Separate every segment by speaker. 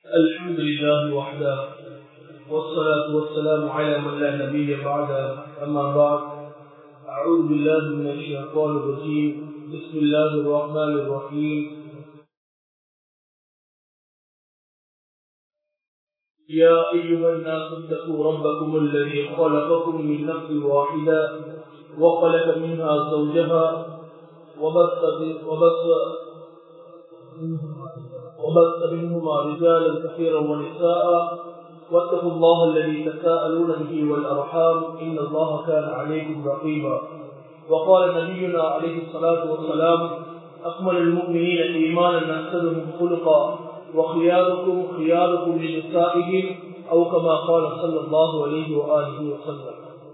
Speaker 1: الحمد لله وحده والصلاة والسلام على من لا نبي بعده أما بعد أعوذ بالله من الشيطان الرجيم بسم الله الرحمن الرحيم يا أيها الناس اتقوا ربكم الذي خلقكم من نفس واحدة وخلق منها زوجها وبث وبث وبث منهما رجالا كثيرا ونساء واتقوا الله الذي تساءلون به والأرحام إن الله كان عليكم رقيبا وقال نبينا عليه الصلاة والسلام أكمل المؤمنين إيمانا أحسنهم خلقا وخياركم خياركم لنسائهم أو كما قال صلى الله عليه وآله وسلم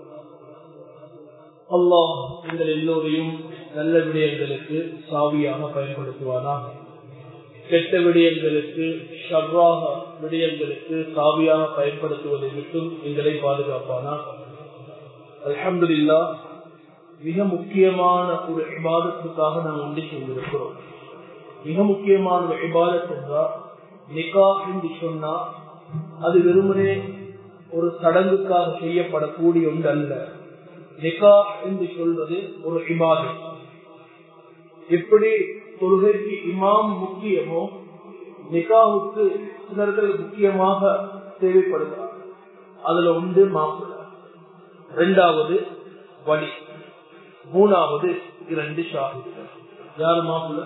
Speaker 1: அல்லாஹ் எங்கள் எல்லோரையும் நல்ல விடயங்களுக்கு சாவியாக பயன்படுத்துவானாக கெட்ட விடயங்களுக்கு ஷர்ராக விடயங்களுக்கு சாவியாக பயன்படுத்துவதை விட்டும் எங்களை பாதுகாப்பானா அலமதுல்லா மிக முக்கியமான ஒரு விவாதத்துக்காக நாம் ஒன்றி சென்றிருக்கிறோம் மிக முக்கியமான ஒரு விவாதத் என்றால் நிகா என்று சொன்னா அது வெறுமனே ஒரு சடங்குக்காக செய்யப்படக்கூடிய ஒன்று அல்ல நிகா என்று சொல்வது ஒரு இபாதத் எப்படி தொழுகைக்கு இமாம் முக்கியமோ நிகாவுக்கு சிலர்கள் முக்கியமாக தேவைப்படுகிறார் அதுல ஒன்று மாப்பிள்ள இரண்டாவது வழி மூணாவது இரண்டு ஷாஹித் யார் மாப்பிள்ள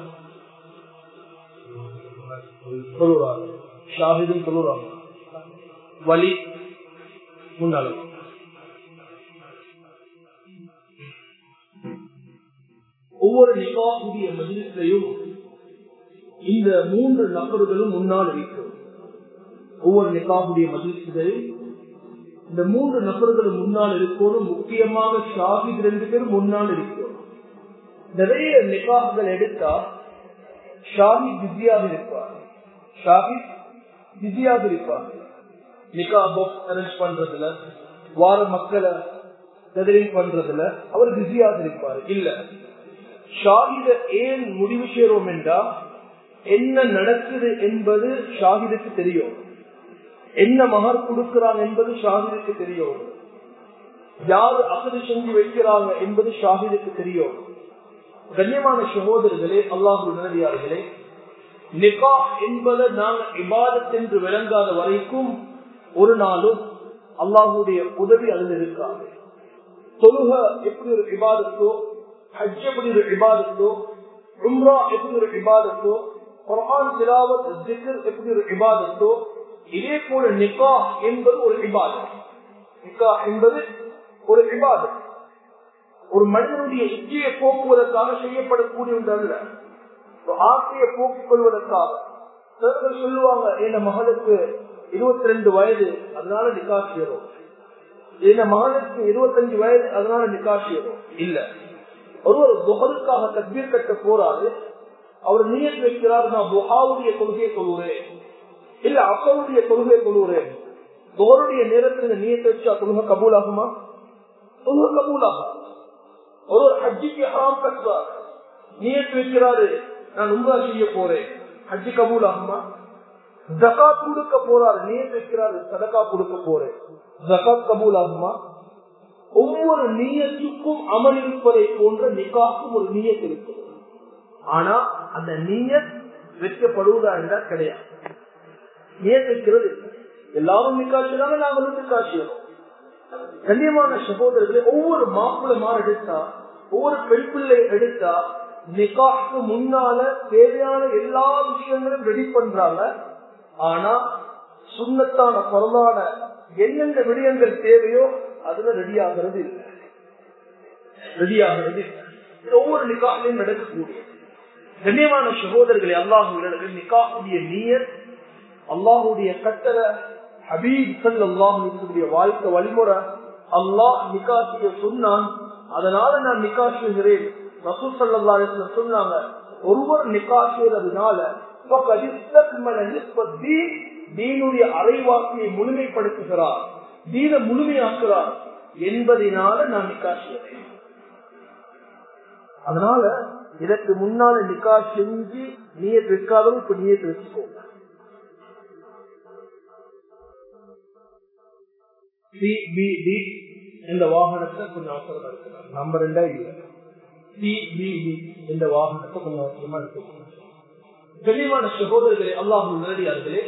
Speaker 1: தொழுறாங்க ஷாஹிதும் தொழுறாங்க வழி முன்னாள் ஒவ்வொரு நிகாவுடைய மதிலையும் இந்த மூன்று நபர்களும் முன்னால் இருக்கிறோம் ஒவ்வொரு நிகாவுடைய மதிலையும் இந்த மூன்று நபர்களும் முன்னால் இருக்கணும் முக்கியமாக ஷாஹித் ரெண்டு பேரும் முன்னால் இருக்கிறோம் நிறைய நிகாகள் எடுத்தா ஷாஹித் பிஸியாக இருப்பார் ஷாஹித் பிஸியாக இருப்பார் நிகா பாக்ஸ் அரேஞ்ச் பண்றதுல வார மக்களை செதரிங் பண்றதுல அவர் பிஸியாக இருப்பார் இல்ல ஷாஹித ஏன் முடிவு செய்யறோம் என்றா என்ன நடக்குது என்பது ஷாஹிதுக்கு தெரியும் என்ன மகர் கொடுக்கிறாங்க என்பது ஷாஹிதுக்கு தெரியும் யாரு அசதி செஞ்சு வைக்கிறாங்க என்பது ஷாஹிதுக்கு தெரியும் கண்ணியமான சகோதரர்களே அல்லாஹு உணர்வியார்களே நிகா என்பதை நாங்கள் இபாதத் என்று விளங்காத வரைக்கும் ஒரு நாளும் அல்லாஹுடைய உதவி அதில் இருக்காது தொழுக எப்படி ஒரு விவாதத்தோ ஹஜ் எப்படி ஒரு விவாதத்தோ உம்ரா எப்படி ஒரு விவாதத்தோ குரான் திலாவத் ஜிகர் எப்படி ஒரு விவாதத்தோ இதே போல நிகா என்பது ஒரு விவாதம் நிகா என்பது ஒரு விவாதம் ஒரு மனிதனுடைய இச்சையை போக்குவதற்காக செய்யப்படக்கூடிய ஒன்று அல்ல ஆசையை போக்கிக் கொள்வதற்காக சிலர்கள் சொல்லுவாங்க என் மகளுக்கு இருபத்தி ரெண்டு வயது அதனால நிக்கா செய்யறோம் என் மகனுக்கு இருபத்தஞ்சு வயது அதனால நிக்கா செய்யறோம் இல்ல ஒருவர் புகழுக்காக தக்பீர் கட்ட போறாரு அவர் நீயத் வைக்கிறார் நான் புகாவுடைய கொள்கையை கொள்கிறேன் இல்ல அசருடைய கொள்கையை கொள்கிறேன் புகருடைய நேரத்தில் நீயத்தை வச்சா கொள்கை கபூல் ஆகுமா கொள்கை கபூல் ஆகும் ஒரு ஹஜ்ஜிக்கு ஹராம் கட்டுறார் நீயத் வைக்கிறாரு நான் உங்கா செய்ய போறேன் ஹஜ்ஜி கபூல் ஆகுமா ஜகாத் கொடுக்க போறாரு நீயத் வைக்கிறாரு சதக்கா கொடுக்க போறேன் ஜகாத் கபூல் ஆகுமா ஒவ்வொரு நீயத்துக்கும் அமல் இருப்பதை போன்ற நிகாக்கும் ஒரு நீயத் இருக்கு ஆனா அந்த நீயத் வைக்கப்படுவதா என்றால் கிடையாது நீயத் வைக்கிறது எல்லாரும் நிக்காட்சியதாங்க நாங்களும் நிக்காட்சியோம் கண்ணியமான சகோதரர்களை ஒவ்வொரு மாப்பிளமா எடுத்தா ஒவ்வொரு பெண் பிள்ளை எடுத்தா நிகாக்கு முன்னால தேவையான எல்லா விஷயங்களும் ரெடி பண்றாங்க ஆனா சுண்ணத்தான பொருளான எந்தெந்த விடயங்கள் தேவையோ அதுல ரெடி ஆகிறது இல்லை ரெடி ஆகிறது ஒவ்வொரு நிக்காலையும் நடக்கக்கூடிய கண்ணியமான சகோதரர்களை அல்லாஹு நிக்காவுடைய நீயர் அல்லாஹுடைய கட்டளை ஹபீப் சல் அல்லாஹுடைய வாழ்க்கை வழிமுறை அல்லாஹ் நிக்கா செய்ய சொன்னான் அதனால நான் நிக்கா செய்கிறேன் ரசூல் சல்லா சொன்னாங்க ஒருவர் நிக்கா செய்யறதுனால தீனுடைய அரைவாக்கியை முழுமைப்படுத்துகிறார் தீன முழுமையாக்குறார் என்பதனால நான் நிக்கா செய்கிறேன் அதனால இதற்கு முன்னால நிக்கா செஞ்சு நீயத் வைக்காதவங்க இப்ப நீயத் வச்சுக்கோங்க சிபிடி இந்த வாகனத்தை கொஞ்சம் அவசரமா இருக்கிறார் நம்பர் ரெண்டா இல்ல சிபிடி இந்த வாகனத்தை கொஞ்சம் அவசரமா இருக்கிறார் தெளிவான சகோதரர்களே அல்லாஹு நேரடியார்களே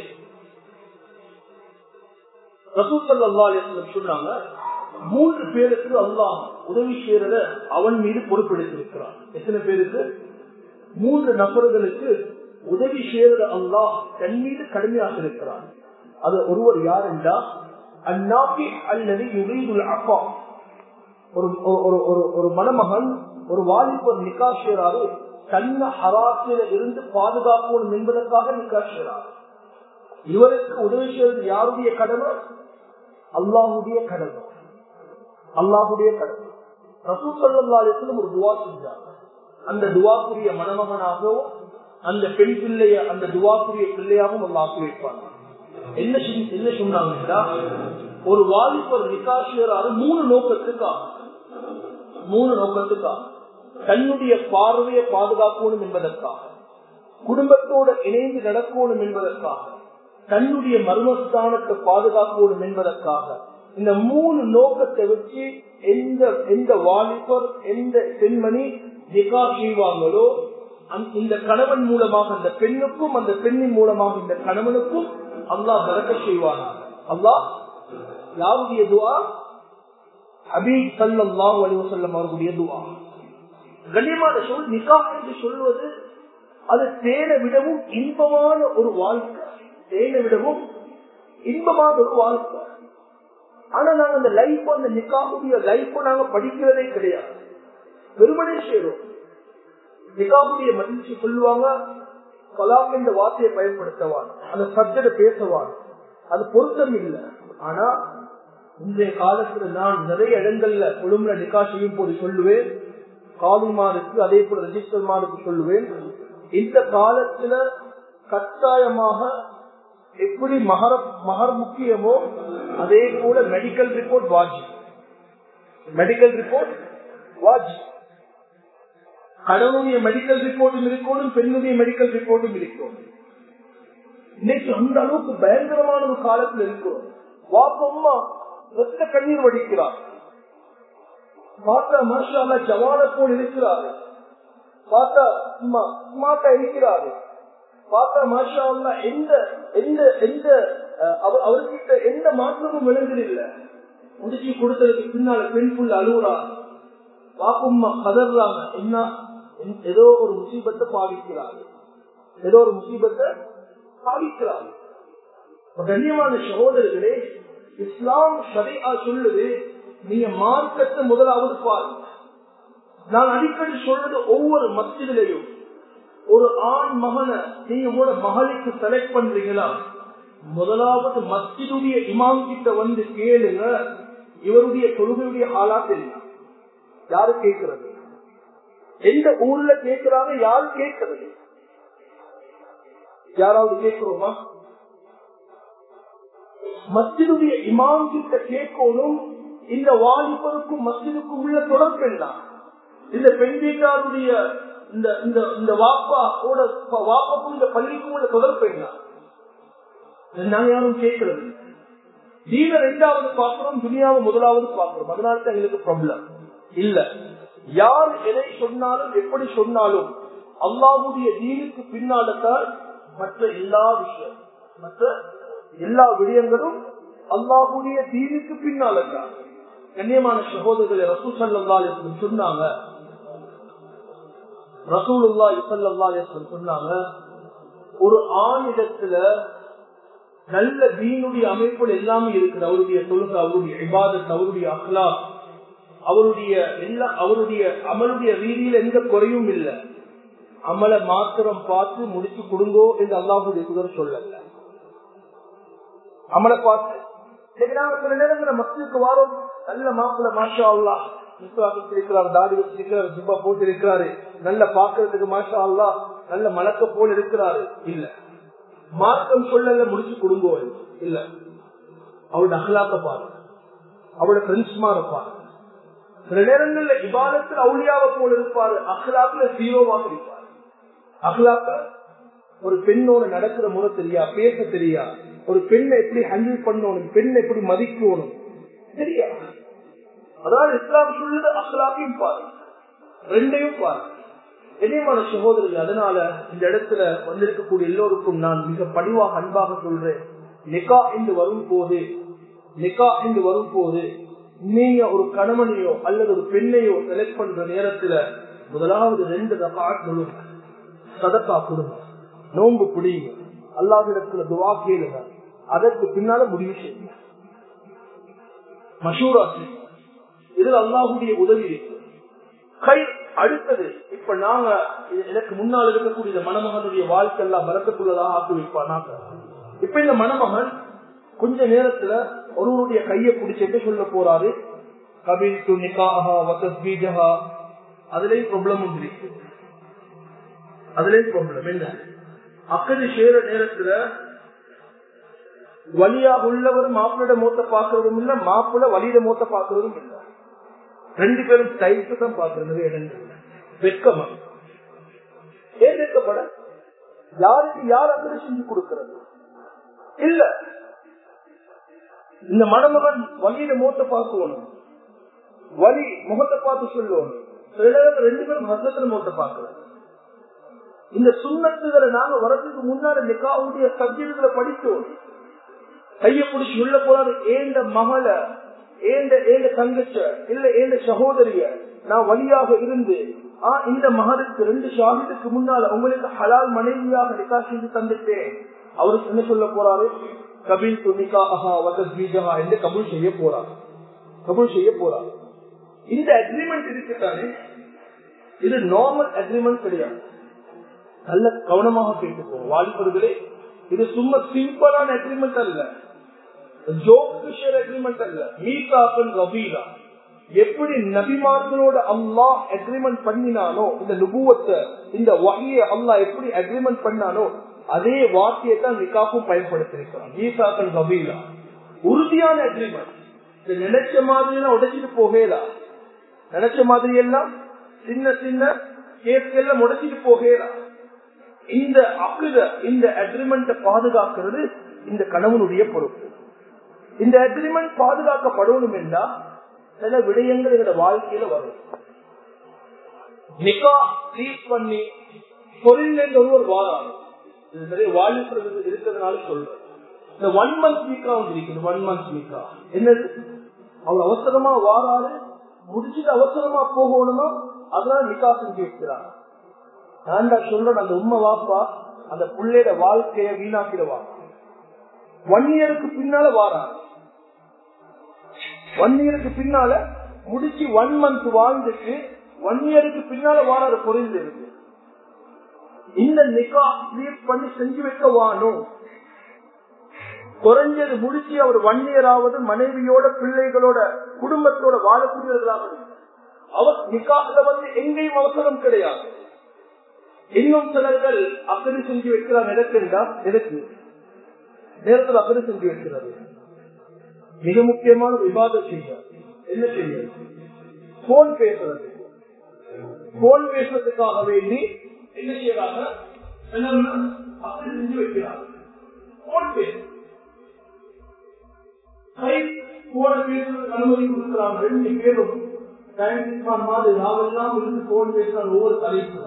Speaker 1: ரசூல் அல்லா சொன்னாங்க மூன்று பேருக்கு அல்லாஹ் உதவி செய்யறத அவன் மீது பொறுப்பெடுத்திருக்கிறான் எத்தனை பேருக்கு மூன்று நபர்களுக்கு உதவி செய்யறது அல்லாஹ் தன் மீது கடுமையாக இருக்கிறான் அது ஒருவர் யார் என்றா அந்நாக்கி அல்லது யுரீதுல் அப்பா ஒரு ஒரு- ஒரு ஒரு மணமகன் ஒரு வாலிபர் நிகாஷியராரு தன்ன ஹராசில இருந்து பாதுகாக்கணும் என்பதற்காக நிகாஷியரார் இவருக்கு உதவி செய்வது யாருடைய கடமை அல்லாஹுடைய கடமை அல்லாஹுடைய கடமை ரசூல் ஸல்லல்லாஹு அலைஹி வஸல்லம் ஒரு துவா செஞ்சாங்க அந்த துவாக்குரிய மணமகனாகவும் அந்த பெண் பிள்ளைய அந்த துவாக்குரிய பிள்ளையாகவும் அல்லாஹ் வைப்பாங்க என்ன செஞ்சு- என்ன சொன்னாங்கன்னா ஒரு வாலிபர் நிகாஷியராரு மூணு நோக்கத்துக்காக மூணு நோக்கத்துக்காக தன்னுடைய பார்வையை பாதுகாக்கணும் என்பதற்காக குடும்பத்தோடு இணைந்து நடக்கணும் என்பதற்காக தன்னுடைய மர்மஸ்தானத்தை பாதுகாக்கணும் என்பதற்காக இந்த மூணு நோக்கத்தை வச்சு எந்த எந்த வாலிபர் எந்த பெண்மணி நிகா செய்வாங்களோ அந்த- இந்த கணவன் மூலமாக அந்த பெண்ணுக்கும் அந்த பெண்ணின் மூலமாக இந்த கணவனுக்கும் அல்லாஹ் பறக்க செய்வானாக அல்லாஹ் யாருடைய துவா ஹபீப் சல்லாஹ் அலிவசல்லம் அவர்களுடைய துவா கண்ணியமான சொல் நிகா என்று சொல்வது அது தேனை விடவும் இன்பமான ஒரு வாழ்க்கை தேனை விடவும் இன்பமான ஒரு வாழ்க்கை ஆனா நாங்க அந்த லைஃப் அந்த நிக்காவுடைய லைஃப் நாங்க படிக்கிறதே கிடையாது வெறுமனே செய்யறோம் நிகாவுடைய மகிழ்ச்சி சொல்லுவாங்க கலாம் என்ற வார்த்தையை பயன்படுத்தவான் அந்த சப்ஜெக்ட பேசவான் அது பொருத்தம் இல்லை ஆனா இன்றைய காலத்துல நான் நிறைய இடங்கள்ல கொழும்புல நிக்கா செய்யும் போது சொல்லுவேன் காலிமாருக்கு அதே போல ரெஜிஸ்டர்மாருக்கு சொல்லுவேன் இந்த காலத்துல கட்டாயமாக எப்படி மகர மகர் முக்கியமோ அதே போல மெடிக்கல் ரிப்போர்ட் வாஜி மெடிக்கல் ரிப்போர்ட் வாஜி கடவுளுடைய மெடிக்கல் ரிப்போர்ட்டும் இருக்கணும் பெண்ணுடைய மெடிக்கல் ரிப்போர்ட்டும் இருக்கணும் இன்னைக்கு அந்த அளவுக்கு பயங்கரமான ஒரு காலத்துல இருக்கிறோம் வாப்பம்மா ரத்த கண்ணீர் வடிக்கிறார் பார்த்தா மாஷா ஜவான போல் இருக்கிறாரு பார்த்தா சும்மா சும்மாட்டா இருக்கிறாரு பார்த்தா மாஷா அல்லா எந்த எந்த எந்த அஹ், அவர் அவர்கிட்ட எந்த மாற்றமும் விளங்குதில்லை முடிச்சு கொடுத்ததுக்கு பின்னால பெண் புள்ள அழுகுறா பாப்பும்மா கதறாங்க என்ன என்- ஏதோ ஒரு முசீபத்தை பாவிக்கிறாரு ஏதோ ஒரு முசீபத்தை பாவிக்கிறாரு இப்ப கண்ணியமான சகோதரர்களே இஸ்லாம் ஷரியா சொல்லுது நீங்க மார்க்கத்தை முதலாவது பாருங்க நான் அடிக்கடி சொல்றது ஒவ்வொரு மஸ்ஜிதிலையும் ஒரு ஆண் மகனை நீங்க கூட மகளுக்கு செலக்ட் பண்றீங்களா முதலாவது மஸ்ஜிதுடைய இமாம் கிட்ட வந்து கேளுங்க இவருடைய தொழுகையுடைய ஆளா தெரியும் யாரு கேட்கிறது எந்த ஊர்ல கேட்கிறாங்க யாரு கேட்கிறது யாராவது கேட்கிறோமா மஸ்ஜிதுடைய இமாம் கிட்ட கேட்கணும் இந்த வாலிபருக்கும் மஸ்ஜிதுக்கும் உள்ள தொடர்பு என்ன இந்த பெண் வீட்டாருடைய இந்த இந்த இந்த வாப்பா கூட வாப்பாக்கும் இந்த பள்ளிக்கும் உள்ள தொடர்பு என்ன இதை நாங்க யாரும் கேட்கறது இல்லை. தீன ரெண்டாவது பாக்குறோம் துனியாவை முதலாவது பாக்குறோம் அதனால தான் எங்களுக்கு ப்ராப்ளம் இல்ல யார் எதை சொன்னாலும் எப்படி சொன்னாலும் அல்லாஹுடைய தீனுக்கு பின்னால்தான் மற்ற எல்லா விஷயம் மற்ற எல்லா விடயங்களும் அல்லாஹுடைய தீனுக்கு பின்னால்தான் கண்ணியமான சகோதரர்களை ரசூ சல்லா சொன்னாங்க ரசூலுல்லா சல்லா சொன்னாங்க ஒரு ஆணிடத்துல நல்ல தீனுடைய அமைப்புகள் எல்லாமே இருக்குது அவருடைய தொழுகை அவருடைய இபாதத் அவருடைய அஹ்லா அவருடைய எல்லா அவருடைய அமலுடைய ரீதியில் எந்த குறையும் இல்லை அமலை மாத்திரம் பார்த்து முடிச்சு கொடுங்கோ என்று அல்லாஹுடைய குதிரை சொல்லல அமலை பார்த்து இன்னைக்கு நாங்க சில நேரங்கள மக்களுக்கு வாரோம் நல்ல மாப்பிள்ள மாஷா அல்லா இருக்கிறார் தாடி வச்சிருக்கிறார் ஜிப்பா போட்டு இருக்கிறாரு நல்ல பாக்குறதுக்கு மாஷா அல்லா நல்ல மலக்க போல் இருக்கிறாரு இல்ல மார்க்கம் சொல்லல முடிச்சு கொடுங்கோ இல்ல அவரோட அகலாக்க பாருங்க அவரோட ஃப்ரெண்ட்ஸ்மா இருப்பாரு சில நேரங்கள்ல இபாதத்தில் அவுளியாவை போல இருப்பாரு அஹ்லாக்குல ஜீரோவாக இருப்பாரு அஹ்லாக்க ஒரு பெண்ணோட நடக்கிற முறை தெரியா பேச தெரியா ஒரு பெண்ணை எப்படி ஹேண்டில் பண்ணணும் பெண்ணை எப்படி மதிக்கணும் தெரியாது அதாவது இஸ்லாம் சொல்லுது அஸ்லாத்தையும் பாரு ரெண்டையும் பாரு இணையமான சகோதரர்கள் அதனால இந்த இடத்துல வந்திருக்கக்கூடிய எல்லோருக்கும் நான் மிக பணிவாக அன்பாக சொல்றேன் நிக்கா என்று வரும் போது நிக்கா என்று வரும் போது நீங்க ஒரு கணவனையோ அல்லது ஒரு பெண்ணையோ செலக்ட் பண்ற நேரத்துல முதலாவது ரெண்டு ரகாட் முழுங்க சதக்கா கொடுங்க நோன்பு பிடிங்க அல்லாவிடத்துல துவா கேளுங்க அதற்கு பின்னால முடிவு செய்யுங்க மஷூரா செய்யுங்க இதுல அல்லாஹுடைய உதவி இருக்கு கை அடுத்தது இப்ப நாங்க எனக்கு முன்னால் இருக்கக்கூடிய இந்த மணமகனுடைய வாழ்க்கை எல்லாம் வரக்கத்துள்ளதாக ஆக்கி வைப்பானாக்க இப்ப இந்த மணமகன் கொஞ்ச நேரத்துல ஒருவருடைய கையை பிடிச்சிட்டு சொல்ல போறாரு கபில் து நிகாஹா வசஸ்பீஜஹா அதுலயும் ப்ராப்ளம் உண்டு இருக்கு அதுலயும் ப்ராப்ளம் என்ன அக்கது சேர நேரத்துல வழியாக உள்ளவர் மாப்பிளோட மூத்த பாக்குறதும் இல்ல மாப்பிள்ள வழியில மூத்த பாக்குறதும் இல்ல ரெண்டு பேரும் டைப்பு தான் பாக்குறது இடங்கள் வெட்கமா ஏன் வெட்கப்பட யாருக்கு யார் அக்கறை செஞ்சு கொடுக்கிறது இல்ல இந்த மணமகன் வழியில மூத்த பார்க்கணும் வழி முகத்தை பார்த்து சொல்லணும் சில நேரத்துல ரெண்டு பேரும் ஹசத்துல மூத்த பார்க்கலாம் இந்த சுண்ணத்துகளை நாங்க வரதுக்கு முன்னாடி நிக்காவுடைய சப்ஜெக்டுகளை படித்தோம் கைய பிடிச்சி உள்ள போறாரு ஏண்ட மகளை ஏண்ட ஏண்ட தங்கச்ச இல்ல ஏண்ட சகோதரிய நான் வழியாக இருந்து ஆஹ் இந்த மகனுக்கு ரெண்டு ஷாஹிதுக்கு முன்னால உங்களுக்கு ஹலால் மனைவியாக நிக்கா செஞ்சு தந்துட்டேன் அவருக்கு என்ன சொல்ல போறாரு கபில் துணிகா அஹா வசத் பீஜஹா என்று கபூல் செய்ய போறார் கபூல் செய்ய போறார் இந்த அக்ரிமெண்ட் இருக்குதானே இது நார்மல் அக்ரிமெண்ட் கிடையாது நல்ல கவனமாக கேட்டுக்கோ வாலிபர்களே இது சும்மா சிம்பிளான அக்ரிமெண்ட் அல்ல ஜோக் அக்ரிமெண்ட் அல்ல மீசாப்பன் ரபீலா எப்படி நபிமார்களோட அல்லாஹ் அக்ரிமெண்ட் பண்ணினானோ இந்த நுபுவத்தை இந்த வகையை அல்லாஹ் எப்படி அக்ரிமெண்ட் பண்ணானோ அதே வார்த்தையை தான் நிக்காப்பும் பயன்படுத்திருக்கிறான் மீசாக்கன் கபீலா உறுதியான அக்ரிமெண்ட் இது நினைச்ச மாதிரி எல்லாம் உடைச்சிட்டு போகலா நினைச்ச மாதிரி எல்லாம் சின்ன சின்ன கேஸ்கெல்லாம் உடைச்சிட்டு போகலா இந்த அக்குத இந்த அக்ரிமெண்ட்டை பாதுகாக்கிறது இந்த கணவனுடைய பொறுப்பு இந்த அக்ரிமெண்ட் பாதுகாக்கப்படணும் என்றா சில விடயங்கள் எங்களோட வாழ்க்கையில வரும் நிக்கா ட்ரீட் பண்ணி தொழில் ஒருவர் வாழாது இது நிறைய வாழ்க்கை இருக்கிறதுனால சொல்றேன் இந்த ஒன் மந்த் வீக்கா வந்து இருக்குது ஒன் மந்த் வீக்கா என்னது அவங்க அவசரமா வாராரு முடிச்சுட்டு அவசரமா போகணுமா அதனால நிக்கா செஞ்சு வைக்கிறாங்க நான் தான் சொல்றேன் அந்த உண்மை வாப்பா அந்த பிள்ளையோட வாழ்க்கைய வீணாக்கிடுவாங்க ஒன் இயருக்கு பின்னால வாராங்க ஒன் இயருக்கு பின்னால முடிச்சு ஒன் மந்த் வாழ்ந்துட்டு ஒன் இயருக்கு பின்னால வாராரு பொருள் இருக்கு இந்த நிக்கா கிளியர் பண்ணி செஞ்சு வைக்க வாணும் குறைஞ்சது முடிச்சு அவர் ஒன் இயர் ஆவது மனைவியோட பிள்ளைகளோட குடும்பத்தோட வாழக்கூடியவர்களாக அவர் நிக்காக வந்து எங்கேயும் அவசரம் கிடையாது இன்னும் சிலர்கள் அக்கறை செஞ்சு வைக்கிறார் எதற்குண்டா எதற்கு நேரத்தில் அக்கறை செஞ்சு வைக்கிறது மிக முக்கியமான விவாதம் செய்ய என்ன செய்ய போன் பேசுறது போன் பேசுறதுக்காக வேண்டி என்ன செய்யறாங்க அக்கறை செஞ்சு வைக்கிறாங்க போன் பேச போன பேசுறதுக்கு அனுமதி கொடுக்கிறாங்க ரெண்டு பேரும் மாதிரி நாவெல்லாம் இருந்து போன் பேசுறாங்க ஒவ்வொரு தலைப்பு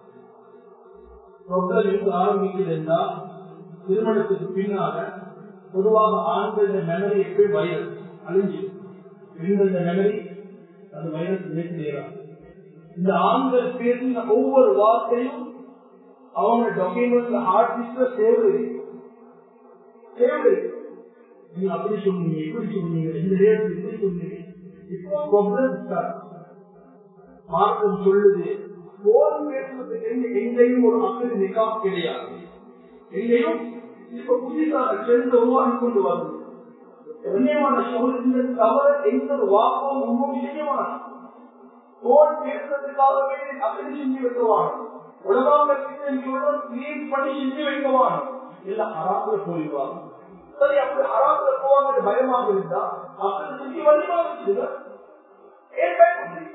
Speaker 1: இருந்து ஆரம்பிக்குதுன்னா திருமணத்துக்கு பின்னால பொதுவாக ஆண்கள மெமரி எப்படி வைரஸ் அழிஞ்சு பெண்கள மெமரி அந்த வைரஸ் நினைக்கிறாங்க இந்த ஆண்கள் பேசின ஒவ்வொரு வார்த்தையும் அவங்க டாக்குமெண்ட்ல ஹார்ட் டிஸ்க்ல சேவ் சேவ் நீங்க அப்படி சொன்னீங்க இப்படி சொன்னீங்க இந்த நேரத்தில் இப்படி சொன்னீங்க இப்போ ப்ராப்ளம் ஸ்டார்ட் மார்க்கம் சொல்லுது போன் பேசுறதுக்கு எங்கேயும் ஒரு மக்கள் நிகா கிடையாது எங்கேயும் இப்ப புதிதாக சென்று உருவாகி கொண்டு வருது கண்ணியமான இந்த தவற எந்த ஒரு வாக்கம் ரொம்ப விஷயமான போன் பேசுறதுக்காக வேண்டி அப்படி செஞ்சு வைக்கவான உலகாங்க கிளீன் பண்ணி செஞ்சு வைக்கவான இல்ல அராத்துல போயிடுவாங்க சரி அப்படி அராத்துல போவாங்க பயமாக இருந்தா அப்படி செஞ்சு வழிமாக வச்சுங்க ஏன் பயப்படுறீங்க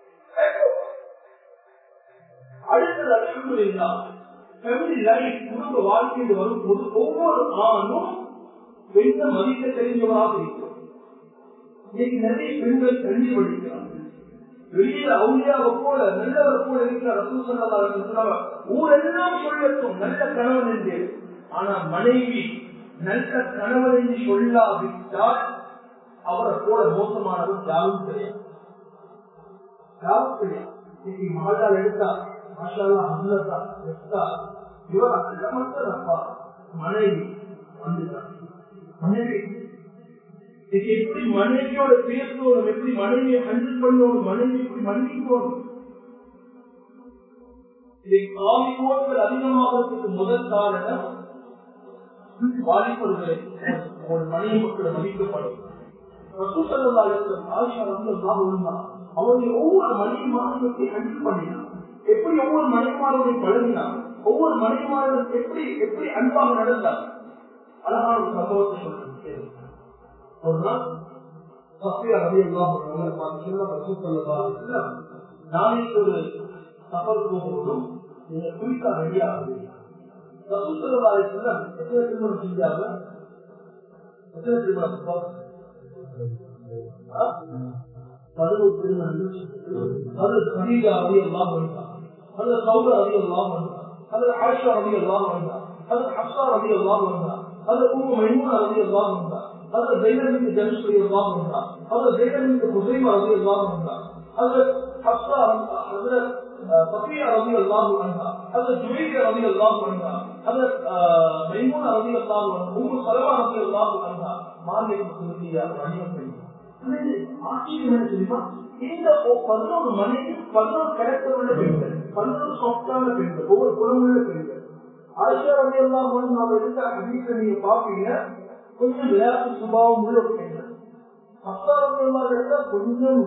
Speaker 1: அடுத்தது அல்ஹம்துலில்லா ஃபேமிலி லைஃப் குடும்ப வாழ்க்கையில் வரும்போது ஒவ்வொரு ஆணும் எந்த மதிக்க தெரிஞ்சவராக இருக்கும் இன்னைக்கு நிறைய பெண்கள் கல்வி படிக்கிறாங்க வெளியில அவுளியாவை போல நல்லவர் போல இருக்கிற ரசூல் சொன்னதாக ஊரெல்லாம் சொல்லட்டும் நல்ல கணவன் என்று ஆனா மனைவி நல்ல கணவன் என்று சொல்லாவிட்டால் அவரை போல மோசமானவர் யாரும் கிடையாது யாரும் கிடையாது இன்னைக்கு மகாஜால் எடுத்தா மாஷாலா அண்ணா எடுத்தா இவர் அல்ல மட்டும் அப்பா மனைவி வந்துட்டான் மனைவி இன்னைக்கு எப்படி மனைவியோட பேசணும் எப்படி மனைவியை ஹேண்டில் பண்ணணும் மனைவி எப்படி மன்னிக்கணும் இதை காவி கோட்கள் அதிகமாகிறதுக்கு முதல் காரணம் வாலிபர்களை ஒரு மனைவி மக்கள் மதிக்கப்படும் அவருடைய ஒவ்வொரு மனைவிமாரத்தை ஹேண்டில் பண்ணினார் எப்படி ஒவ்வொரு மனைவிமாரோட பழகினார் ஒவ்வொரு மனைவிமாரும் எப்படி எப்படி அன்பாக நடந்தார் அழகான ஒரு சம்பவத்தை சொல்றேன் ஒரு நாள் சஃபியா ரவி எல்லாம் நாளைக்கு ஒரு சஃபர் போகும்போதும் நீங்க குயிக்கா ரெடி ஆகுது எத்தனை திருமணம் செஞ்சாங்க எத்தனை திருமணம் பதினோரு திருமணம் அது கதீஜா ரவி எல்லாம் வந்தார் அது சௌரா ரவி எல்லாம் வந்தார் அது ஆயிஷா ரவி எல்லாம் வந்தார் அது ஹப்சா ரவி எல்லாம் வந்தார் அது உங்க மைமூனா ரவி எல்லாம் வந்தார் هذا زينب بنت جمش رضي الله عنها هذا زينب بنت خزيمة رضي الله عنها هذا حفصة حضرت صفية رضي الله عنها هذا جويرية رضي الله عنها هذا ميمونة رضي الله عنها أم سلمة رضي الله عنها مالك مسلمية رحمة الله இந்த பதினோரு மணிக்கு பதினோரு கேரக்டர் உள்ள பெண்கள் பதினோரு சாஃப்டான பெண்கள் ஒவ்வொரு குணமுள்ள பெண்கள் ஆயிஷா ரவி எல்லாம் அவர் எடுத்த ஹதீஸை நீங்க பாப்பீங்க கொஞ்சம் விளையாட்டு சுபாவம் உள்ள பெண்கள் அஸ்தாரமாக இருந்தா கொஞ்சம்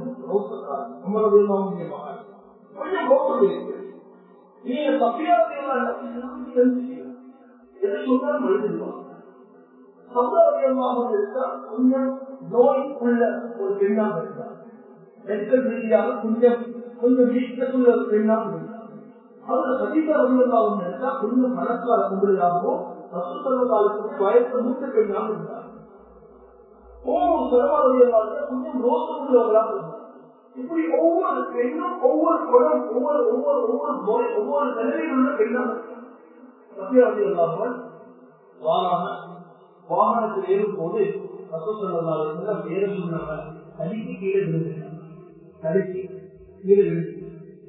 Speaker 1: கொஞ்சம் கோபம் இருக்கு நீங்க தப்பியாக எது சொன்னாலும் எழுதிடுவாங்க சமுதாயமாக இருந்தா கொஞ்சம் நோய் உள்ள ஒரு பெண்ணாக இருந்தார் மெடிக்கல் ரீதியாக கொஞ்சம் கொஞ்சம் வீட்டுக்குள்ள பெண்ணாக இருந்தார் அவங்க சதிகா வந்ததாக இருந்தா கொஞ்சம் மனக்கால கும்பலாகவும் ரசூசல்ல காலத்துக்கு வயசு மூத்த பெண்ணாக இருந்தார் ஒவ்வொரு சிரமமாக கொஞ்சம் ரோசம் உள்ளவர்களாக இருந்தார் இப்படி ஒவ்வொரு பெண்ணும் ஒவ்வொரு குடம் ஒவ்வொரு ஒவ்வொரு ஒவ்வொரு நோய் ஒவ்வொரு நிலையில் உள்ள பெண்ணாக சத்தியாவதி இல்லாமல் வாராம வாகனத்தில் ஏறும் போது ரசூசல்ல வேற சொன்னாங்க தனிக்கு கீழே விழுந்து தனிக்கு கீழே விழுந்து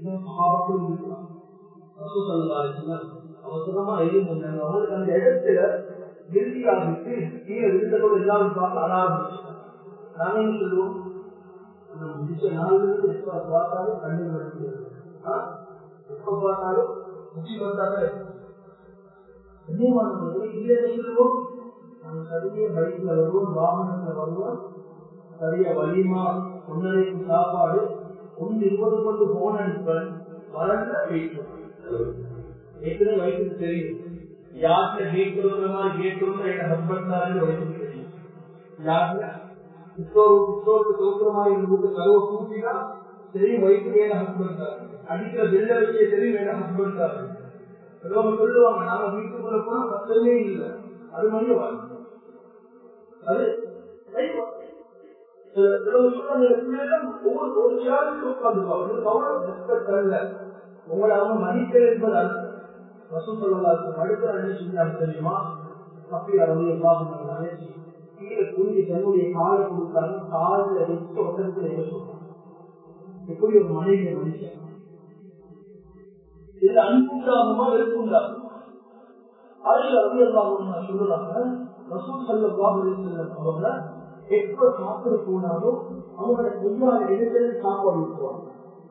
Speaker 1: அவசரமா எழுதி அவங்களுக்கு அந்த இடத்துல இறுதியாகிட்டு கீழே விழுந்ததோடு எல்லாரும் பார்க்க அழாது நாங்க என்ன சொல்லுவோம் முடிச்ச நாள் எப்ப பார்த்தாலும் கண்ணு வருது எப்ப பார்த்தாலும் முச்சி வந்தாங்க கீழே சொல்லுவோம் நாங்க சரியா பைக்ல வருவோம் வாகனத்துல வருவோம் சரியா வலிமா ஒன்னரைக்கு சாப்பாடு ஒன்று இருபது கொண்டு போன் அனுப்பேன் வளர்ந்த வீட்டு ஏற்கனவே வயசுக்கு தெரியும் யாருல கேட் கொடுக்குற மாதிரி கேட் கொடுக்குற என் ஹஸ்பண்ட் தான் வயசுக்கு தெரியும் யாருல கிறிஸ்தோரு கிறிஸ்தோருக்கு தோக்குற மாதிரி இருந்த கருவை கூட்டினா தெரியும் வயசுக்கு என் ஹஸ்பண்ட் தான் அடிக்கிற பில்ல வச்சே தெரியும் என் ஹஸ்பண்ட் தான் சிலவங்க சொல்லுவாங்க நாங்க வீட்டுக்குள்ள போனா கஷ்டமே இல்லை அது மாதிரி வாழ்க்கை அது ஒவ்வொரு ஒரு சியாருக்கு உட்காந்துருப்பாங்க உங்களை அவங்க மதிக்க என்பது அர்த்தம் வசூல் சொல்லலாம் அடுத்த என்ன செஞ்சாங்க தெரியுமா அப்படி அவங்க எல்லாம் நினைச்சு கீழே குஞ்சு தன்னுடைய காலை கொடுத்தாங்க காலில் வச்சு ஒட்டத்தில் எழுதும் எப்படி ஒரு மனைவி மனுஷன் இது அன்புண்டாகுமா வெறுப்புண்டாகுமா ஆயிஷா ரவி எல்லாம் சொல்லுறாங்க ரசூல் சல்லாஹ் செல்லம் அவங்க எப்ப சாப்பிட போனாலும் அவங்களோட முன்னாள் இடத்துல சாப்பாடு விட்டுருவாங்க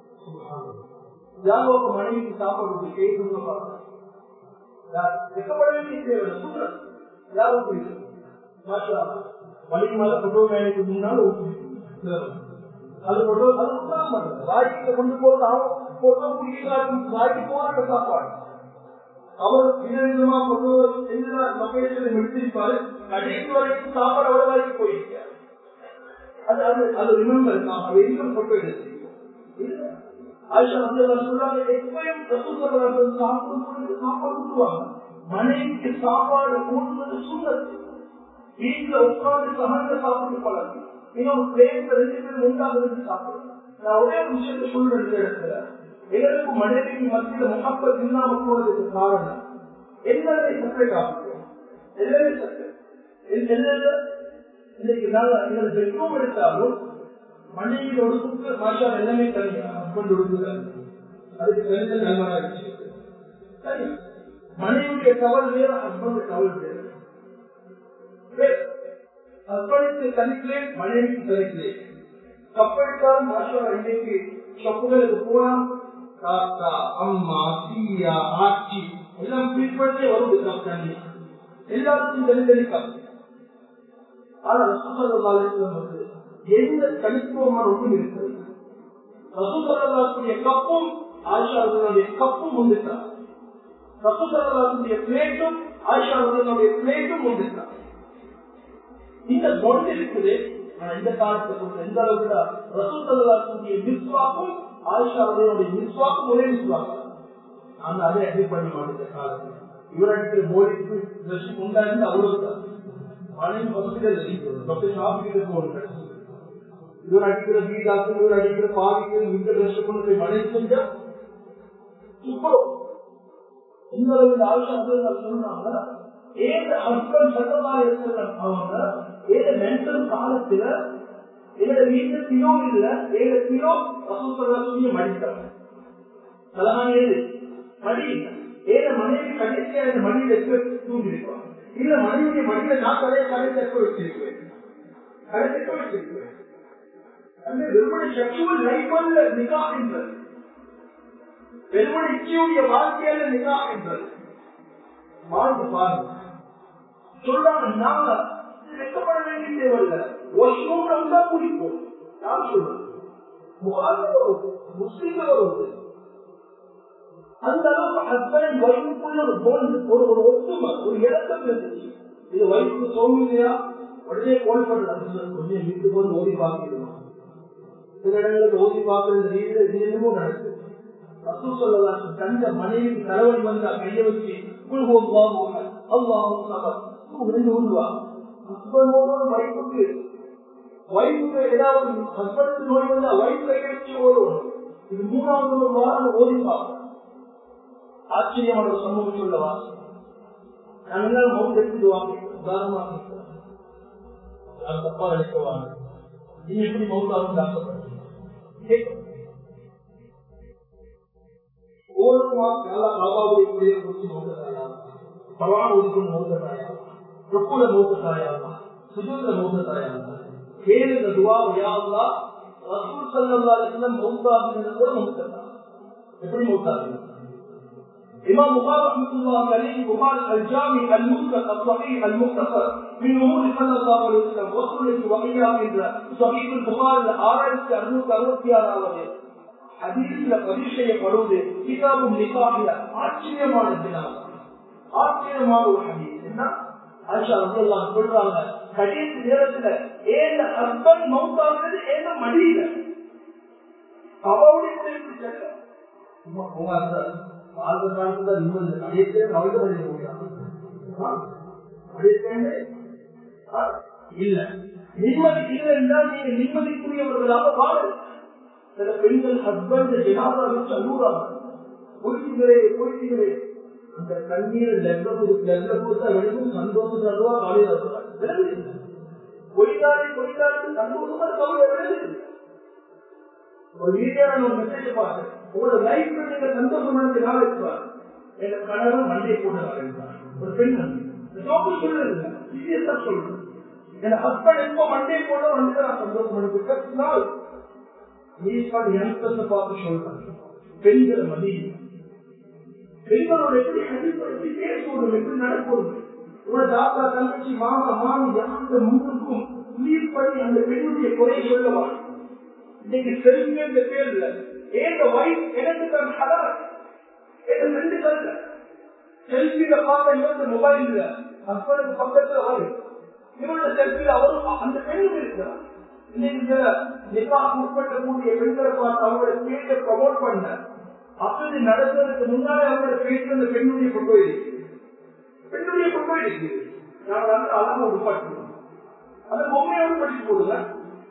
Speaker 1: யாரோட மனைவிக்கு சாப்பாடு கேட்கணும்னு வெக்கப்பட வேண்டிய தேவை சூழல் யாரும் புரியுது வழி மேல கொண்டு வேலைக்கு முன்னால அது கொண்டு அது உட்கார வாய்க்கு கொண்டு போறது அவன் போட்டு குடிக்கிறாரு வாய்க்கு போற சாப்பாடு அவர் விதவிதமா கொண்டு எல்லா லொகேஷனை எடுத்திருப்பாரு கடைசி வரைக்கும் சாப்பாடு அவ்வளவு வரைக்கும் போயிருக்காரு அது அது அது ரிமெம்பர் நாம் அது எங்கும் போட்டு எடுத்து ஆயிஷா வந்து சொல்றாங்க எப்பயும் ரசூல் சாப்பிடும் சாப்பாடு ஊட்டுவாங்க மனைவிக்கு சாப்பாடு ஊட்டுவது சூழல் வீட்டுல உட்கார்ந்து சமந்த சாப்பிட்டு பழக்கம் இன்னொரு பிளேட்ல ரெண்டு பேரும் உண்டாக இருந்து சாப்பிடுறோம் நான் ஒரே ஒரு விஷயத்த சொல்றேன் இந்த இடத்துல எங்களுக்கு மனைவிக்கு மத்தியில முகப்பத் இல்லாம போனதுக்கு காரணம் எல்லாமே சட்டை காப்பிடுவோம் எல்லாமே சட்டை இன்னைக்கு நாங்க எங்களுக்கு பெட்ரோல் எடுத்தாலும் மனைவியோட ஒடுக்கு மாஷா எல்லாமே தனியா ஹஸ்பண்ட் ஒடுக்குது அதுக்கு தனித்த நல்வானா சரி மனைவியுடைய தவறு வேற ஹஸ்பண்ட் தவறு வேறு ஹஸ்பண்டுக்கு தனிக்கலே மனைவிக்கு தனிக்கலே கப்படித்தாலும் மாஷா இன்னைக்கு ஷப்புகளுக்கு போனா தாத்தா அம்மா தீயா ஆட்சி எல்லாம் பின்பற்றே வருது தனி எல்லாருக்கும் தனித்தனி காப்பி ஆனா ரசூசல்லாலும் வந்து எந்த தனித்துவமான ஒன்றும் இருக்கிறது ரசூசல்லாத்துடைய கப்பும் ஆஷாவுடைய கப்பும் வந்துட்டார் ரசூசல்லாத்துடைய பிளேட்டும் ஆஷாவுடைய பிளேட்டும் வந்துட்டார் இந்த பொருள் இருக்குது ஆனா இந்த காலத்தை பொறுத்த எந்த அளவுக்கு ரசூசல்லாத்துடைய விஸ்வாக்கும் ஆஷாவுடைய விஸ்வாக்கும் ஒரே விஸ்வாக்கம் நாங்க அதை அடி பண்ண மாட்டேன் காலத்தில் இவர் அடிக்கிற மோடிக்கு ட்ரெஸ் உண்டாயிருந்து அவ்வளவுதான் மனைவி ஹாஸ்பிட்டல் டாக்டர் ஷாப்பிட்டு போகணும் இவர் அடிக்கிற வீடாக்கு இவர் அடிக்கிற பாவிக்கு இந்த ட்ரெஸ் கொண்டு போய் மனைவி செஞ்சா சூப்பரோ இந்த அளவுக்கு ஆயுஷா சொல்றாங்க ஏத ஹஸ்பண்ட் சட்டமா இருக்கிற அவங்க ஏத மென்டல் காலத்துல என்னோட வீட்டு கிலோ இல்ல ஏழு கிலோ வசூல் மடித்தாங்க அதெல்லாம் ஏது மடி இல்லை ஏத மனைவி கடைசியா இந்த மடியில தூங்கிருப்பாங்க இல்ல மனைவிய மடியில நான் தலையை கடைசி எப்ப வச்சிருக்குவேன் கடைசி எப்ப வச்சிருக்குவேன் அந்த வெறுமனை செக்ஷுவல் லைஃப் அல்ல நிகா என்றது வெறுமனை இச்சையுடைய வாழ்க்கையில நிகா என்றது வாழ்ந்து பாருங்க சொல்றாங்க நாங்க வெக்கப்பட வேண்டிய தேவையில்ல வாஷ்ரூம்ல தான் குடிப்போம் நான் சொல்றேன் புகாரி வருவது முஸ்லீம்ல வருவது அந்த அளவுக்கு ஹஸ்பண்ட் ஒய்ஃபுக்குள்ள ஒரு போன் ஒரு ஒரு ஒத்துமை ஒரு இறக்கம் இருந்துச்சு இது ஒய்ஃபுக்கு சௌமியா உடனே கோல் பண்றாங்க கொஞ்சம் வீட்டுக்கு வந்து ஓதி பார்க்கணும் சில இடங்களுக்கு ஓதி பார்க்கறது ரீதியில தினமும் நடக்குது ரசூ சொல்லலாம் தந்த மனைவிக்கு தலைவலி வந்தா கைய வச்சு குழுவோம் அல்லாஹ் ரெண்டு ஊருவா ஹஸ்பண்டோட ஒய்ஃபுக்கு ஒய்ஃபுக்கு ஏதாவது ஹஸ்பண்டுக்கு நோய் வந்தா ஒய்ஃப் கைய வச்சு ஓடும் இது மூணாவது ஒரு வாரம் ஓதி பார்க்கணும் ஆச்சரியமான சமூகம் சொல்லவா நாங்கள் மௌன் எடுத்துடுவாங்க உதாரணமாக தப்பா எடுத்துவாங்க நீ எப்படி மௌத்தாகும் ஆசைப்படுறீங்க ஓரமா நல்லா பாபாவுடைய பிள்ளையை குறித்து மௌத்தாயா பவான் ஒதுக்கும் மௌத்தாயா ருக்குல மௌத்தாயா சுஜூல மௌத்தாயா கேளு இந்த துவா யாருலா ரசூல் சல்லா அலிஸ்லாம் மௌத்தாகுங்கிறது கூட மௌத்தா எப்படி மௌத்தாகுங்க إمام بخاري رحمة الله عليه بخاري الجامع المسلم الصحيح المختصر من أمور صلى الله عليه وسلم وصلت وإياه من صحيح البخاري آرايس أرنوك أرنوك يا راوي حديث பதிவு செய்யப்படுவது கிதாபு நிகாபில ஆச்சரியமான தினம் ஆச்சரியமான ஒரு ஹதீஸ் என்ன ஆயிஷா ரலியல்லாஹு சொல்றாங்க கடைசி நேரத்துல ஏன் ஹஸ்பண்ட் மவுத்தாகிறது ஏன் மடியில அவளுடைய எப்படி செல்லும் சும்மா போகாத வாழ்ந்த காலத்துல நிம்மதி அடையத்தே கவிதை பண்ணி இல்ல நிம்மதி இல்லை என்றால் நீங்க நிம்மதிக்குரியவர்களாக வாழ சில பெண்கள் ஹஸ்பண்ட் ஜனாதா வச்சு அழுகுறாங்க பொய்ச்சிகளே பொய்ச்சிகளே அந்த கண்ணீர் லெக்க லெக்க கொடுத்தா வெளுக்கும் சந்தோஷம் தருவா காலையில் பொய்தாரி பொய்தாரி சந்தோஷமா கவலை விழுது ஒரு வீட்டான ஒரு மெசேஜ் பார்த்தேன் உங்களோட லைஃப்ல நீங்க சந்தோஷம் நினைச்சு நான் வச்சுவார் எங்க கணவன் மண்டை போட்டு ஒரு பெண் சொல்லுங்க சீரியஸா சொல்றேன் என் ஹஸ்பண்ட் எப்போ மண்டை போட வந்து நான் சந்தோஷம் நினைச்சிருக்கேன் நீப்பாடு யங்ஸ்டர்ஸ் பார்த்து சொல்றேன் பெண்கள் மதி பெண்களோட எப்படி எப்படி பேசணும் எப்படி நடக்கணும் உங்களோட தாத்தா தங்கச்சி மாமா மாமி யாருந்த முன்னுக்கும் நீர் பண்ணி அந்த பெண்ணுடைய குறை சொல்லவா இன்னைக்கு செல்வி என்ற பேர்ல ஏந்த வைஃப் எனக்கு தான் ஹலால் எனக்கு ரெண்டு கல்ல செல்வியில பார்த்த இவங்க மொபைல்ல ஹஸ்பண்டுக்கு பக்கத்துல வரும் இவரோட செல்வியில அவரும் அந்த பெண்ணும் இருக்கிறார் இன்னைக்கு நிக்காக உட்பட்டக்கூடிய பெண்களை பார்த்து அவங்களோட பேச்சை ப்ரமோட் பண்ண அப்படி நடந்ததுக்கு முன்னாலே அவங்களோட பேச்சு அந்த பெண்ணுடைய கொண்டு இருக்கு பெண்ணுடைய கொண்டு இருக்கு நான் வந்து அழகா உட்பட்டு அந்த பொம்மையோடு படிச்சு போடுங்க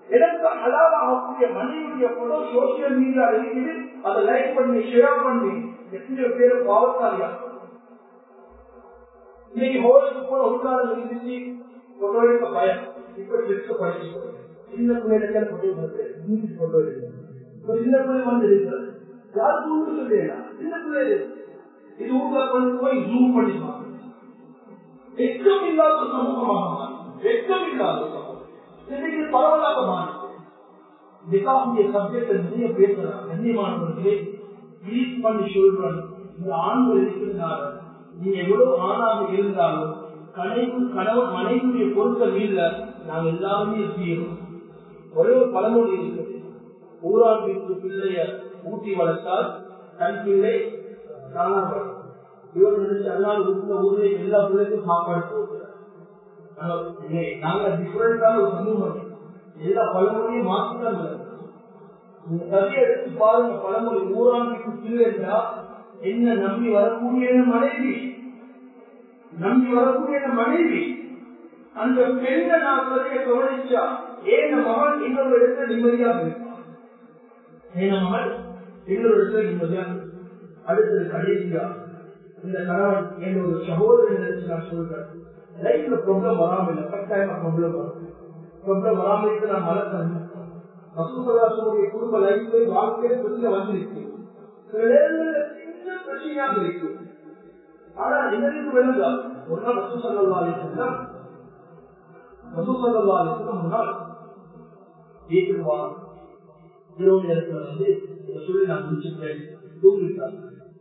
Speaker 1: எனக்கு ஹலால் ஆகக்கூடிய மனைவியுடைய போட்டோ சோசியல் மீடியா இருக்குது அதை லைக் பண்ணி ஷேர் பண்ணி எத்தனை பேர் பாவத்தாலியா இன்னைக்கு ஹோலுக்கு போன ஒரு காலம் இருந்துச்சு போட்டோ எடுக்க பயம் இப்ப ட்ரிப்ஸ் படிச்சு சின்ன பிள்ளைகள் போட்டோ எடுக்கிறது போட்டோ எடுக்கிறது இப்ப சின்ன பிள்ளை வந்து இருக்கிறது யார் தூண்டு சொல்லியா சின்ன பிள்ளை இது ஊர்ல கொண்டு போய் ஜூம் பண்ணிப்பாங்க வெட்கம் இல்லாத சமூகமாக மாறி. வெட்கம் இல்லாத சமூகம் இன்னைக்கு பரவலாக மாறி நிகாவுடைய சப்ஜெக்ட் நிறைய பேசுறாங்க கண்ணியமானவர்களே ப்ளீஸ் பண்ணி சொல்றேன் இந்த ஆண்கள் இருக்கிறதுனால நீங்க எவ்வளவு ஆணாக இருந்தாலும் கனைவு கணவன் மனைவியுடைய பொருட்கள் இல்ல நாங்க எல்லாருமே செய்யணும் ஒரே ஒரு பழமொழி இருக்குது ஊரான் வீட்டு பிள்ளைய ஊட்டி வளர்த்தால் தன் பிள்ளை தானாக வளரும். இவர் நினைச்சு அதனால வீட்டுல ஊர்ல எல்லா பிள்ளைக்கும் சாப்பாடு போடுறாங்க நாங்க டிஃபரெண்டான ஒரு சமூகம் எல்லா பழமொழியும் மாற்றிதான் நீங்க கதையை எடுத்து பாருங்க பழமொழி ஊராண்டிக்கு பிள்ளைன்னா என்ன நம்பி வரக்கூடிய மனைவி நம்பி வரக்கூடிய மனைவி அந்த பெண்ணை நான் கதையை கவனிச்சா ஏன மகன் இன்னொரு இடத்துல நிம்மதியாக இருப்பான் ஏன மகன் இன்னொரு இடத்துல நிம்மதியாக இருப்பான். அடுத்தது கடைசியா இந்த கணவன் என் ஒரு சகோதரன் நினைச்சு நான் சொல்றேன் லைஃப்ல ப்ராப்ளம் வராம இல்லை கட்டாயமா ப்ராப்ளம் வரும் ப்ராப்ளம் வராம இருக்கு நான் மலர்த்தேன் வசூசதாசனுடைய குடும்ப லைஃப்ல வாழ்க்கையில பிரச்சனை வந்திருக்கு சில நேரங்கள்ல சின்ன பிரச்சனையாக இருக்கு ஆனா எங்களுக்கு விளங்கா ஒரு நாள் வசூசல்லா வசூசல்லா முன்னாள் வீட்டுக்கு வா இரவு நேரத்துல வந்து இதை சொல்லி நான் முடிச்சுட்டேன் தூங்கிட்டாங்க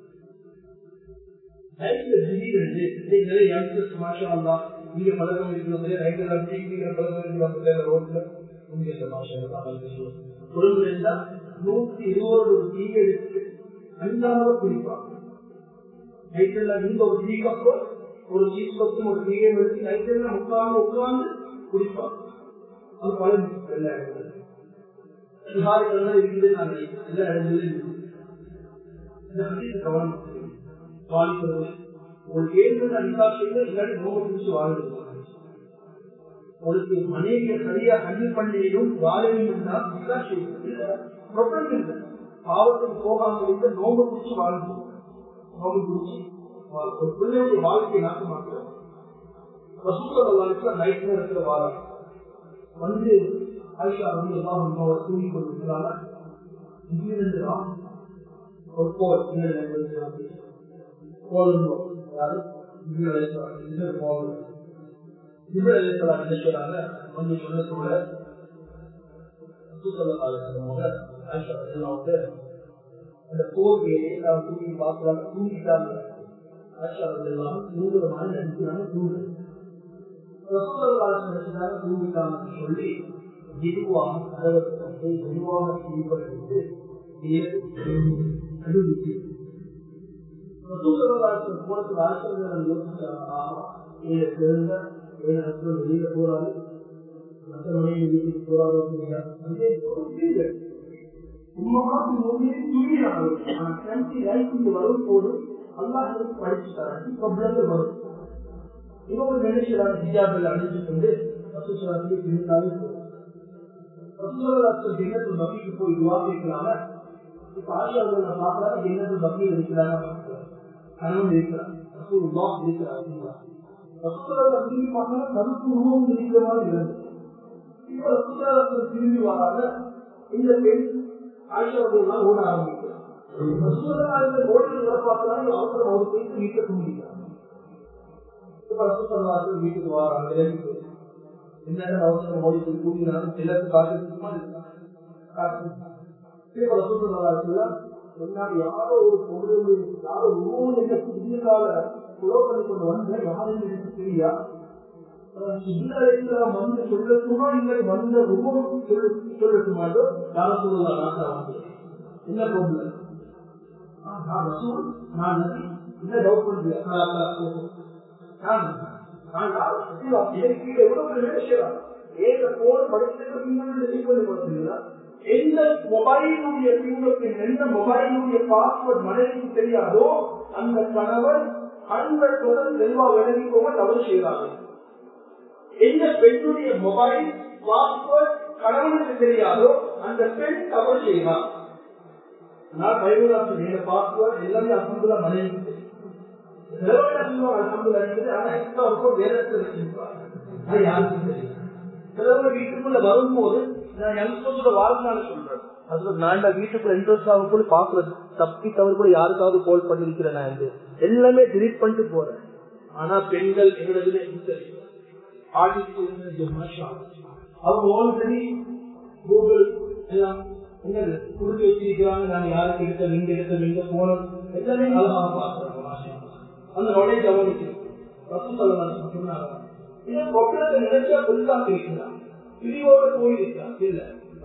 Speaker 1: லைஃப்ல திடீர்னு நீங்களே யங்ஸ்டர்ஸ் மாஷா அல்லா நீங்க பழக்கம் இருக்கிறவங்க ரைட்ல நீங்க பழக்கம் இருக்கிறவங்க ரோட்ல உங்க மாஷா அல்லா குழந்தை இருந்தா நூத்தி இருபது ஒரு டீ எடுத்து அஞ்சாவது குடிப்பாங்க நைட்ல நீங்க ஒரு டீ கப்போ ஒரு சீஸ் கப்பும் ஒரு டீயை எடுத்து நைட்ல உட்கார்ந்து உட்கார்ந்து குடிப்பாங்க அது பழம் எல்லா இடத்துல பிகாரிகள் இருக்குது நான் எல்லா இடங்களிலும் இந்த ஹதீஸ் கவனம் வாலிபர்கள் ஒரு ஏழு அனிதா செய்து இல்லாட்டி நோவை பிடிச்சு வாழ்ந்து உங்களுக்கு மனைவியை சரியா ஹண்டில் பண்ணியும் வாழையும் இருந்தால் இதுதான் செய்யும் ப்ராப்ளம் இல்லை பாவத்துக்கு போகாம இருக்க நோம்பு பிடிச்சு வாழ்ந்து நோம்பு பிடிச்சி ஒரு பிள்ளையுடைய வாழ்க்கையை நாசமாக்குறோம் வசூல நைட் நேரத்தில் வாழ வந்து ஆயிஷா வந்து எல்லாம் அவர் தூங்கி கொண்டிருக்கிறாங்க திடீரென்று ஒரு போர் போலந்தோ அதாவது நினைக்கிறாங்க கொஞ்சம் சொல்லக்கூட அந்த போர்வையை நான் தூக்கி பார்க்கலாம் தூங்கிட்டாங்க நூறு மாதிரி நினைக்கிறாங்க தூங்கு தூங்கிட்டாங்கன்னு சொல்லி மெதுவாக கதவத்தை மெதுவாக செய்யப்பட்டு அனுமதி போனதுக்கு ஆசிரியர் யோசிச்சாங்க வெளியில போறாரு மற்ற மனைவி வீட்டுக்கு போறாரு வரும் போது அல்லாஹ் படிச்சுட்டாரு ப்ராப்ளம் வரும் இவங்க நினைக்கிறாங்க ஹிஜாபில் அணிஞ்சு கொண்டு வசூசலாத்துக்கு இருந்தாலே போதும் வசூசலாத்துக்கு எண்ணத்தில் பக்திக்கு போய் துவா கேட்கிறாங்க இப்ப ஆசியாவில் பார்க்கறாங்க எண்ணத்தில் பக்தி இருக்கிறாங்க கணவன் இருக்கிறாங்க ரசூலுல்லா இருக்கிறாங்க ரசூசலாத்தை திரும்பி பார்த்தா கருத்து உருவம் இருக்கிற மாதிரி இருந்தது இப்ப ரசூசலாத்தை திரும்பி வராத இந்த பெண் ஆசியாவில் ஓட ஆரம்பிக்கிறார் ரசூசலாத்தை ஓடுறத பார்க்கறாங்க அவசரம் அவர் போய் வீட்டை தூங்கிக்கிறாங்க ரசூசல்லாத்து வீட்டுக்கு வராங்க விலகி என்னென்ன அவசரம் ஓடி போய் தூங்கினாலும் சிலருக்கு காட்டுமா முன்னாடி யாரோ ஒரு பொருள் யாரோ உருவம் என்ற புதிய கால புலோ பண்ணி கொண்டு வந்த யாரும் எனக்கு தெரியா வந்து சொல்லட்டுமா இல்லை வந்த உருவம் சொல்ல சொல்லட்டுமாட்டோ யாரும் சொல்லலாம் நான் என்ன ப்ராப்ளம் நான் ரசூல் நான் நபி என்ன டவுட் பண்றேன் எந்த மொபைலுடைய பின்னத்தில் எந்த மொபைலுடைய பாஸ்வேர்ட் மனைவிக்கு தெரியாதோ அந்த கணவன் ஹண்ட்ரட் பர்சன்ட் செல்வா விளங்கிக்கோங்க தவறு செய்யறாங்க எந்த பெண்ணுடைய மொபைல் பாஸ்வேர்ட் கணவனுக்கு தெரியாதோ அந்த பெண் தவறு செய்யலாம் நான் பைபிளாசு நீங்க பார்க்குவோம் எல்லாமே அசம்புல மனைவி சிலவங்க வீட்டுக்குள்ள வரும்போது நான் யங்ஸ்டர்ஸோட வாழ்நாள் சொல்றேன் அதுல நான் வீட்டுக்குள்ள இன்ட்ரெஸ்ட் ஆக கூட பாக்குறது தப்பி தவறு கூட யாருக்காவது கால் பண்ணிருக்கிறேன் நான் வந்து எல்லாமே டிலீட் பண்ணிட்டு போறேன் ஆனா பெண்கள் எங்களதுல அவங்க ஆல்ரெடி கூகுள் எல்லாம் என்னது கொடுத்து வச்சிருக்கிறாங்க நான் யாருக்கு எடுத்த எங்க எடுத்த எங்க போனோம் எல்லாமே அழகாக பார்க்கிறோம் அந்த நாலேஜ் அவனுக்கு ரசம் சொல்லலாம் சொன்னாங்க இதை பொருளத்தை நினைச்சா பெருசாக இருக்கலாம் பிரிவோட போயிருக்கலாம் இல்ல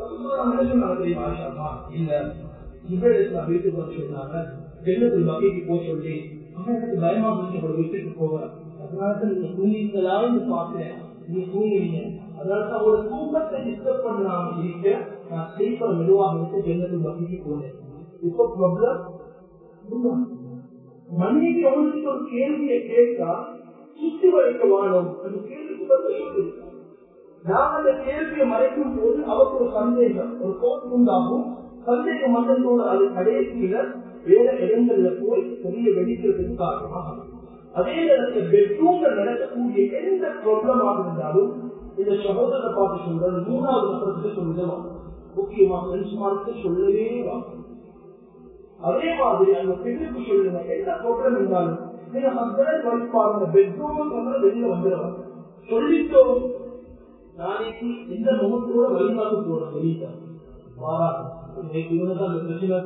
Speaker 1: வீட்டுக்கு வந்து சொன்னாங்க பெண்ணுக்கு வகைக்கு போக சொல்லி எனக்கு பயமா இருந்துச்சு வீட்டுக்கு போக அதனால நீங்க தூங்கிக்கலாம்னு பார்த்தேன் நீங்க தூங்குவீங்க அதனால ஒரு தூக்கத்தை டிஸ்டர்ப் பண்ணாம இருக்க நான் ஸ்லீப்பர் மெதுவாக விட்டு பெண்ணுக்கு வகைக்கு போனேன் இப்போ ப்ராப்ளம் மனைவி அவனுக்கு ஒரு கேள்வியை கேட்டா சுத்தி வைக்க வாழும் அந்த கேள்விக்கு நான் அந்த கேள்வியை மறைக்கும் போது அவருக்கு ஒரு சந்தேகம் ஒரு கோப்பு உண்டாகும் சந்தேகம் மன்றத்தோடு அது கடைசியில வேற இடங்கள்ல போய் பெரிய வெடிக்கிறதுக்கு காரணமாக அதே நேரத்தில் பெட்ரூம்ல நடக்கக்கூடிய எந்த ப்ராப்ளமாக இருந்தாலும் இந்த சகோதரரை பார்த்து சொல்றது மூணாவது நபருக்கு சொல்லுதான் முக்கியமா ஃப்ரெண்ட்ஸ்மாருக்கு சொல்லவே வாங்க அதே மாதிரி அந்த பெண்ணுக்கு சொல்லுங்க என்ன ப்ராப்ளம் இருந்தாலும் நீங்க ஹஸ்பண்ட் ஒய்ஃப் பாருங்க பெட்ரூம் வந்து வெளியில வந்துடுவாங்க சொல்லிட்டோம் நாளைக்கு எந்த முகத்தோட வழிபாட்டு போறோம் வெளியிட்ட வாரா இன்னைக்கு இவனுதான் அந்த பிரச்சனை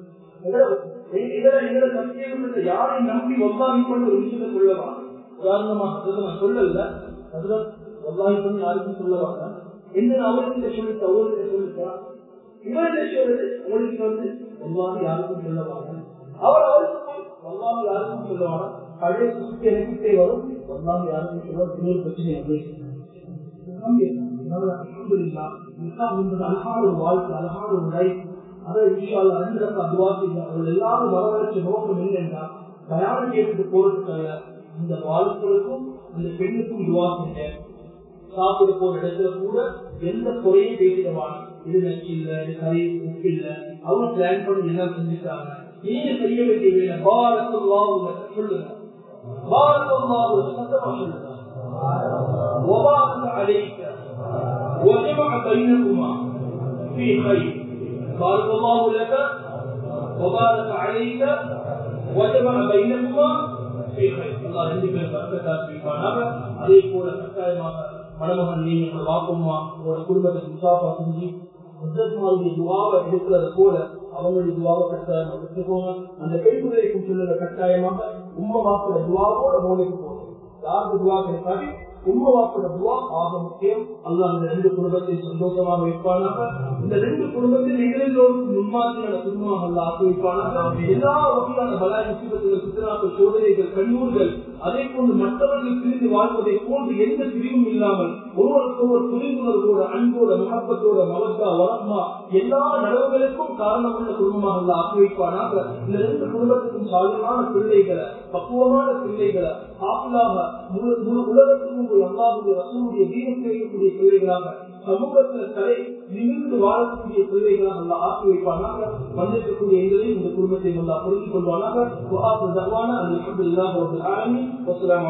Speaker 1: யாரை நம்பி ஒல்லாமி கொண்டு ஒரு விஷயத்தை சொல்லவா உதாரணமாக நான் சொல்லல அதுல ஒல்லாமி பண்ணி யாருக்கும் சொல்லவாங்க என்ன அவர்கிட்ட சொல்லிட்ட அவர்கிட்ட சொல்லிட்டா இவர்கிட்ட சொல்றது உங்களுக்கு வந்து ஒல்லாமி யாருக்கும் சொல்லவாங்க அவர் அவருக்கு ஒல்லாமி யாருக்கும் சொல்லுவாங்க பழைய சுத்தி எனக்கிட்டே வரும் ஒல்லாமி யாருக்கும் சொல்ல பெரிய பிரச்சனை அழகான ஒரு வாழ்க்கை அழகான ஒரு லைஃப் அதை விஷயம் ரெண்டு அதுவா அவர்கள் எல்லாரும் வரவழைச்ச நோக்கம் என்னென்றா தயாரம் கேட்டு போறதுக்காக இந்த வாழ்க்கைக்கும் அந்த பெண்ணுக்கும் துவா செஞ்சேன் சாப்பிட போற இடத்துல கூட எந்த குறையும் பேசிடுவாங்க இது நச்சு இல்ல இது கறி உப்பு இல்ல அவங்க பிளான் பண்ணி எல்லாம் செஞ்சுட்டாங்க நீங்க செய்ய வேண்டிய வேலை பாரத்துல்லா சொல்லுங்க பாரத்துல்லா சத்தமா சொல்லுங்க وبارك عليك وجمع بينكما في خير بارك الله لك وبارك عليك وجمع بينكما في خير الله ரெண்டு பேர் பரக்கத்தா செய்வானாக அதே போல கட்டாயமாக மணமகன் நீ உங்கள் வாக்குமா ஒரு குடும்பத்துக்கு முசாஃபா செஞ்சு முத்தமாவுடைய துவாவை எடுக்கிறது போல அவங்களுடைய துவாவை கட்டாயம் எடுத்துக்கோங்க அந்த பெண் பிள்ளைக்கும் சொல்லுங்க கட்டாயமாக உம்ம வாக்குற துவாவோட மோனுக்கு போகும் யாருக்கு துவா கிடைக்காது உம்ம வாக்குற துவா ஆக முக்கியம் அல்ல அந்த ரெண்டு குடும்பத்தை சந்தோஷமாக வைப்பானாக இந்த ரெண்டு குடும்பத்தில் எங்களோருக்கு முன்மாதிரியான குடும்பமாக அல்ல ஆக்கி வைப்பானாக எல்லா வகையான பலாய் முக்கியத்துகள் சுத்தனாக்கள் சோதனைகள் கண்ணூர்கள் அதே போன்று மற்றவர்கள் பிரிந்து வாழ்வதை போன்று எந்த பிரிவும் இல்லாமல் ஒருவருக்கொருவர் புரிந்துணர்வோட அன்போட மகப்பத்தோட மகத்தா வரம்மா எல்லா நடவுகளுக்கும் காரணமுள்ள குடும்பமாக அல்ல ஆக்கி வைப்பானாக இந்த ரெண்டு குடும்பத்துக்கும் சாதகமான பிள்ளைகளை பக்குவமான பிள்ளைகளை ஆப்பிளாக முழு முழு உலகத்துக்கும் ஒரு அல்லாவுடைய ரசூடைய தீனம் செய்யக்கூடிய பிள்ளைகளாக சமூகத்தில் தலை நிமிர்ந்து வாழக்கூடிய பிள்ளைகளாக அல்ல ஆக்கி வைப்பானாக வந்திருக்கக்கூடிய எங்களையும் இந்த குடும்பத்தை நல்லா புரிந்து கொள்வானாக அந்த